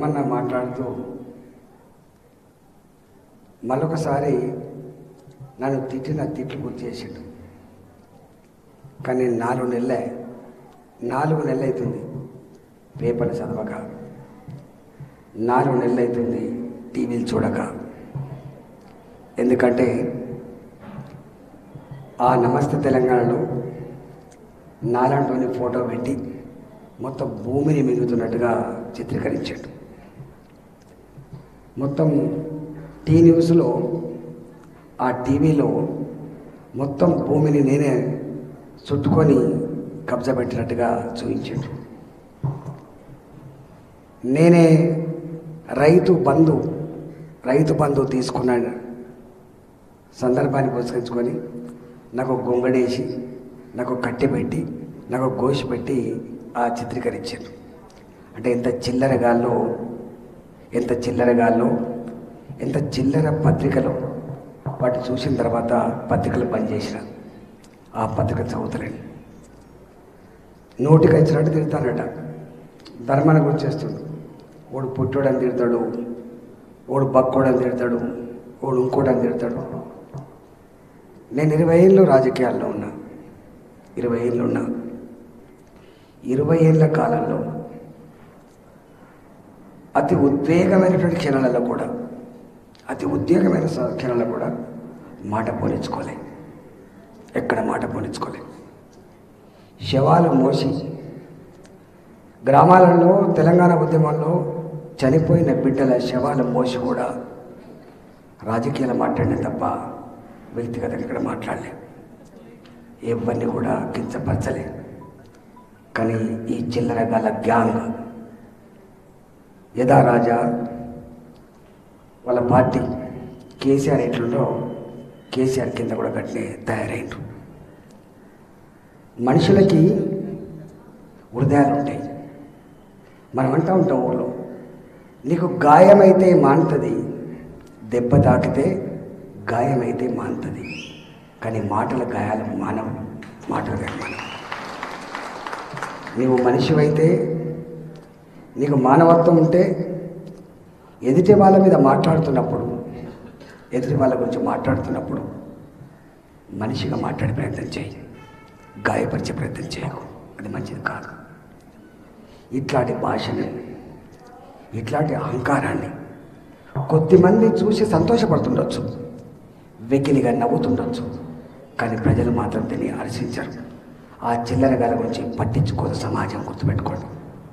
ధర్మన్న మాట్లాడుతూ మరొకసారి నన్ను తిట్టిన తిట్లు గుర్తు చేసిండు కానీ నాలుగు నెలలే నాలుగు నెలలు అవుతుంది పేపర్లు చదవక నాలుగు నెలలు అవుతుంది టీవీలు చూడక ఎందుకంటే ఆ నమస్తే తెలంగాణలో నాలాంటి ఫోటో పెట్టి మొత్తం భూమిని మిగుతున్నట్టుగా చిత్రీకరించాడు మొత్తం టీ న్యూస్లో ఆ టీవీలో మొత్తం భూమిని నేనే చుట్టుకొని కబ్జా పెట్టినట్టుగా చూపించాడు నేనే రైతు బంధు రైతు బంధు తీసుకున్న సందర్భాన్ని పురస్కరించుకొని నాకు గొంగడేసి నాకు కట్టె పెట్టి నాకు గోషి పెట్టి ఆ చిత్రీకరించారు అంటే ఎంత చిల్లరగాల్లో ఎంత చిల్లరగాల్లో ఎంత చిల్లర పత్రికలో వాటి చూసిన తర్వాత పత్రికలు బంద్ చేసిన ఆ పత్రిక చదువుతలేను నోటికి వచ్చినట్టు తిడతానట ధర్మాన్ని గురించి చేస్తుండు ఓడు పుట్టోడని తిడతాడు ఓడు బక్కోడని తిడతాడు ఓడు ఇంకోడని తిడతాడు నేను ఇరవై ఏళ్ళు రాజకీయాల్లో ఉన్నా ఇరవై ఏళ్ళు ఉన్నా ఇరవై ఏళ్ళ కాలంలో అతి ఉద్వేగమైనటువంటి క్షణాలలో కూడా అతి ఉద్వేగమైన స- క్షణాలలో కూడా మాట పోనించుకోలే ఎక్కడ మాట పోనించుకోలే శవాలు మోసి గ్రామాలలో తెలంగాణ ఉద్యమంలో చనిపోయిన బిడ్డల శవాలు మోసి కూడా రాజకీయాలు మాట్లాడిన తప్ప వ్యక్తిగతంగా ఇక్కడ మాట్లాడలే ఎవరిని కూడా కించపరచలే కానీ ఈ చిల్లర గల గ్యాంగ్ యథా రాజా వాళ్ళ పార్టీ కేసీఆర్ ఎట్లుండో కేసీఆర్ కింద కూడా గట్లే తయారైండు మనుషులకి హృదయాలు ఉంటాయి మనం అంటూ ఉంటాం ఊళ్ళో నీకు గాయమైతే మానుతుంది దెబ్బ తాకితే గాయమైతే మానుతుంది కానీ మాటల గాయాలు మానవు మాటల గాయాలు మానవు నీవు మనిషివైతే నీకు మానవత్వం ఉంటే ఎదుటి వాళ్ళ మీద మాట్లాడుతున్నప్పుడు ఎదుటి వాళ్ళ గురించి మాట్లాడుతున్నప్పుడు మనిషిగా మాట్లాడే ప్రయత్నం చేయి గాయపరిచే ప్రయత్నం చేయకు అది మంచిది కాదు ఇట్లాంటి భాషని ఇట్లాంటి అహంకారాన్ని కొద్దిమంది చూసి సంతోషపడుతుండొచ్చు వెకిలిగా నవ్వుతుండొచ్చు కానీ ప్రజలు మాత్రం దీన్ని హర్షించరు ఆ చిల్లర గారి గురించి పట్టించుకోదు సమాజం గుర్తుపెట్టుకోండి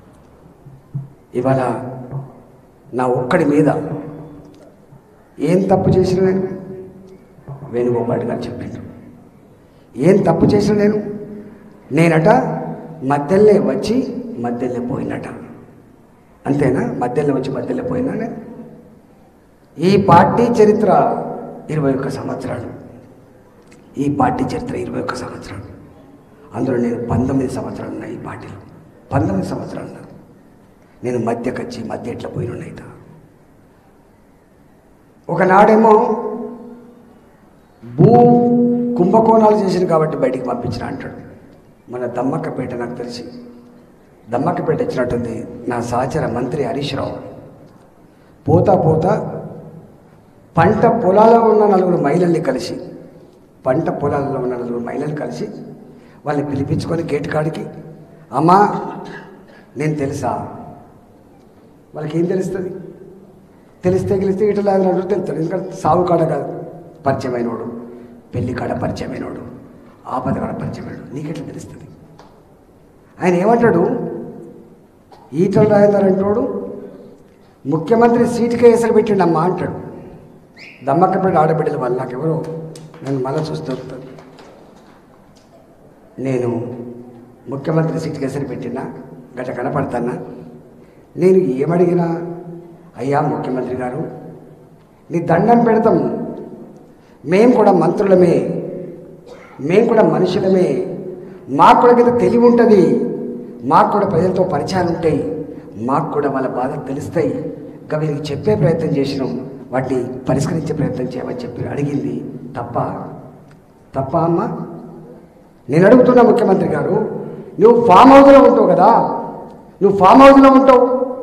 ఇవాళ నా ఒక్కడి మీద ఏం తప్పు చేసిన నేను వేణుగోపాల్ గారు చెప్పిండు ఏం తప్పు చేసిన నేను నేనట మధ్యలో వచ్చి మధ్యలో పోయినట అంతేనా మధ్యలో వచ్చి మధ్యలో పోయినా నేను ఈ పార్టీ చరిత్ర ఇరవై ఒక్క సంవత్సరాలు ఈ పార్టీ చరిత్ర ఇరవై ఒక్క సంవత్సరాలు అందులో నేను పంతొమ్మిది సంవత్సరాలు ఉన్నాయి ఈ పార్టీలో పంతొమ్మిది సంవత్సరాలు నాకు నేను మధ్యకొచ్చి మధ్య ఎట్లా పోయిన అయితే ఒకనాడేమో భూ కుంభకోణాలు చేసిన కాబట్టి బయటికి పంపించిన అంటాడు మన దమ్మక్కపేట నాకు తెలిసి దమ్మక్కపేట వచ్చినట్టుంది నా సహచర మంత్రి హరీష్ రావు పోతా పోతా పంట పొలాల్లో ఉన్న నలుగురు మహిళల్ని కలిసి పంట పొలాల్లో ఉన్న నలుగురు మహిళలు కలిసి వాళ్ళని పిలిపించుకొని గేట్ కాడికి అమ్మా నేను తెలుసా వాళ్ళకి ఏం తెలుస్తుంది తెలిస్తే గెలిస్తే ఇట్లా అన్నట్టు తెలుస్తాడు ఎందుకంటే సాగు కాడ కాదు పరిచయమైనోడు పెళ్లి కాడ పరిచయమైనోడు ఆపద కాడ పరిచయమైనోడు నీకెట్లా తెలుస్తుంది ఆయన ఏమంటాడు ఈటల రాజేందర్ అంటాడు ముఖ్యమంత్రి సీటుకే ఎసరు పెట్టిండమ్మా అంటాడు దమ్మక్కపేట ఆడబిడ్డల వల్ల నాకెవరో నన్ను మళ్ళీ చూసి దొరుకుతుంది నేను ముఖ్యమంత్రి సీటుకి ఎసరు పెట్టినా గట్ట కనపడతానా నేను ఏమడిగినా అయ్యా ముఖ్యమంత్రి గారు నీ దండం పెడతాం మేము కూడా మంత్రులమే మేము కూడా మనుషులమే మాకు కూడా కింద తెలివి ఉంటుంది మాకు కూడా ప్రజలతో పరిచయాలు ఉంటాయి మాకు కూడా వాళ్ళ బాధలు తెలుస్తాయి ఇంకా వీరికి చెప్పే ప్రయత్నం చేసినాం వాటిని పరిష్కరించే ప్రయత్నం చేయమని చెప్పి అడిగింది తప్ప తప్ప అమ్మా నేను అడుగుతున్నా ముఖ్యమంత్రి గారు నువ్వు ఫామ్ హౌస్లో ఉంటావు కదా నువ్వు ఫామ్ హౌస్లో ఉంటావు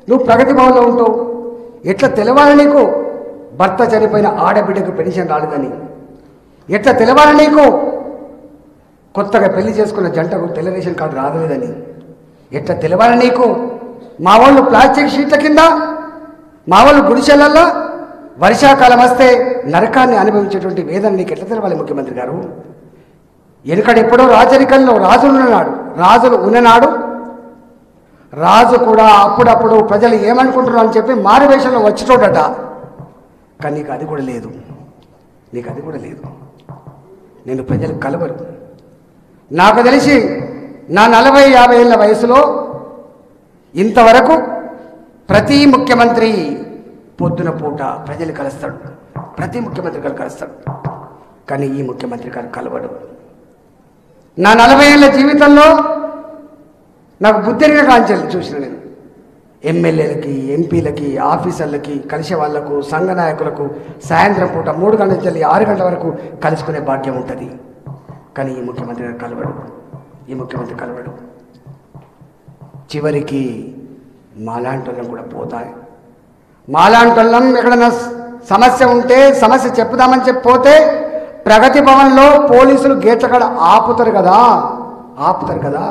నువ్వు ప్రగతి భవన్లో ఉంటావు ఎట్లా తెలవాలి నీకు భర్త చనిపోయిన ఆడబిడ్డకు పెన్షన్ రాలేదని ఎట్లా తెలవాలి నీకు కొత్తగా పెళ్లి చేసుకున్న జంటకు తెల్ల రేషన్ కార్డు రాలేదని ఎట్లా తెలవాలి నీకు మా వాళ్ళు ప్లాస్టిక్ షీట్ల కింద మా వాళ్ళు గుడిసెలల్లో వర్షాకాలం వస్తే నరకాన్ని అనుభవించేటువంటి వేదన నీకు ఎట్లా తెలవాలి ముఖ్యమంత్రి గారు ఎనుకడెప్పుడో రాజరికంలో రాజులు ఉన్ననాడు రాజులు ఉన్ననాడు రాజు కూడా అప్పుడప్పుడు ప్రజలు ఏమనుకుంటున్నారు అని చెప్పి మారువేషంలో వచ్చిటోడట కానీ నీకు అది కూడా లేదు నీకు అది కూడా లేదు నేను ప్రజలు కలవరు నాకు తెలిసి నా నలభై యాభై ఏళ్ళ వయసులో ఇంతవరకు ప్రతి ముఖ్యమంత్రి పొద్దున పూట ప్రజలు కలుస్తాడు ప్రతి ముఖ్యమంత్రి గారు కలుస్తాడు కానీ ఈ ముఖ్యమంత్రి గారు కలవడు నా నలభై ఏళ్ళ జీవితంలో నాకు బుద్ధిరిగా కాంచాలి చూసిన నేను ఎమ్మెల్యేలకి ఎంపీలకి ఆఫీసర్లకి కలిసే వాళ్లకు సంఘ నాయకులకు సాయంత్రం పూట మూడు గంటల నుంచి ఆరు గంటల వరకు కలుసుకునే భాగ్యం ఉంటుంది కానీ ఈ ముఖ్యమంత్రి గారు కలవడు ఈ ముఖ్యమంత్రి కలవడు చివరికి మాలాంటి వాళ్ళం కూడా పోతాయి మాలాంటి వాళ్ళం ఎక్కడన్నా సమస్య ఉంటే సమస్య చెప్పుదామని చెప్పి పోతే ప్రగతి భవన్లో పోలీసులు గేట్ల కాడ ఆపుతారు కదా ఆపుతారు కదా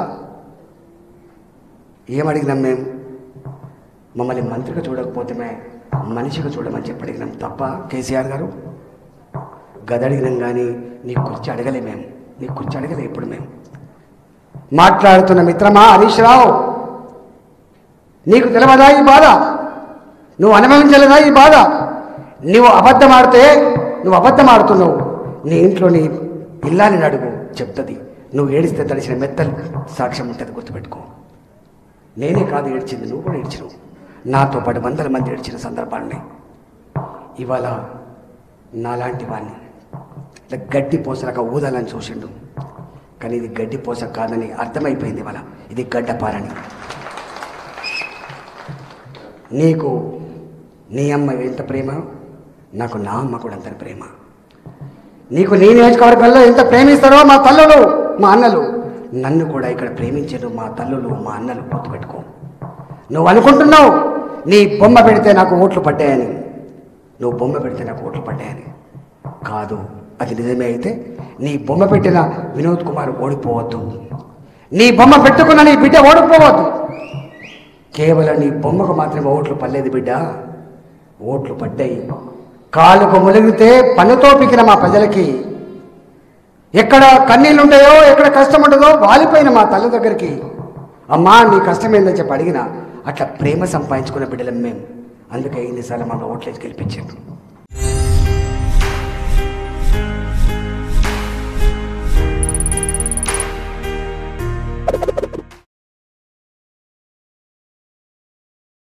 ఏమడిగినాం మేము మమ్మల్ని మంత్రిగా చూడకపోతే మే మనిషిగా చూడమని చెప్పి అడిగినాం తప్ప కేసీఆర్ గారు గదడిగినాం కానీ నీ కుర్చీ అడగలే మేము నీ కుర్చీ అడగలే ఇప్పుడు మేము మాట్లాడుతున్న మిత్రమా హరీష్ రావు నీకు తెలవదా ఈ బాధ నువ్వు అనుభవించలేదా ఈ బాధ నువ్వు అబద్ధం ఆడితే నువ్వు అబద్ధం ఆడుతున్నావు నీ ఇంట్లో నీ ఇల్లాని అడుగు చెప్తుంది నువ్వు ఏడిస్తే తడిసిన మెత్తలు సాక్ష్యం ఉంటుంది గుర్తుపెట్టుకో నేనే కాదు ఏడ్చింది నువ్వు కూడా ఏడ్చినావు నాతో పాటు వందల మంది ఏడ్చిన సందర్భాన్ని ఇవాళ నాలాంటి వాడిని ఇట్లా గడ్డి పోసలక ఊదాలని చూసిండు కానీ ఇది గడ్డి పోస కాదని అర్థమైపోయింది ఇవాళ ఇది గడ్డపారని నీకు నీ అమ్మ ఎంత ప్రేమ నాకు నా అమ్మ కూడా అంత ప్రేమ నీకు నీ నియోజకవర్గంలో ఎంత ప్రేమిస్తారో మా తల్లులు మా అన్నలు నన్ను కూడా ఇక్కడ ప్రేమించారు మా తల్లులు మా అన్నలు గుర్తుపెట్టుకో నువ్వు అనుకుంటున్నావు నీ బొమ్మ పెడితే నాకు ఓట్లు పడ్డాయని నువ్వు బొమ్మ పెడితే నాకు ఓట్లు పడ్డాయని కాదు అది నిజమే అయితే నీ బొమ్మ పెట్టిన వినోద్ కుమార్ ఓడిపోవద్దు నీ బొమ్మ పెట్టుకున్న నీ బిడ్డ ఓడిపోవద్దు కేవలం నీ బొమ్మకు మాత్రమే ఓట్లు పడలేదు బిడ్డ ఓట్లు పడ్డాయి కాలుకు ములిగితే పన్నుతో పికిన మా ప్రజలకి ఎక్కడ కన్నీళ్ళు ఉంటాయో ఎక్కడ కష్టం ఉంటుందో వాలిపోయిన మా తల్లి దగ్గరికి అమ్మా నీ కష్టం ఏందని చెప్పి అడిగిన అట్లా ప్రేమ సంపాదించుకున్న బిడ్డలం మేము అందుకే ఇన్నిసార్లు మా ఓట్లేసి గెలిపించారు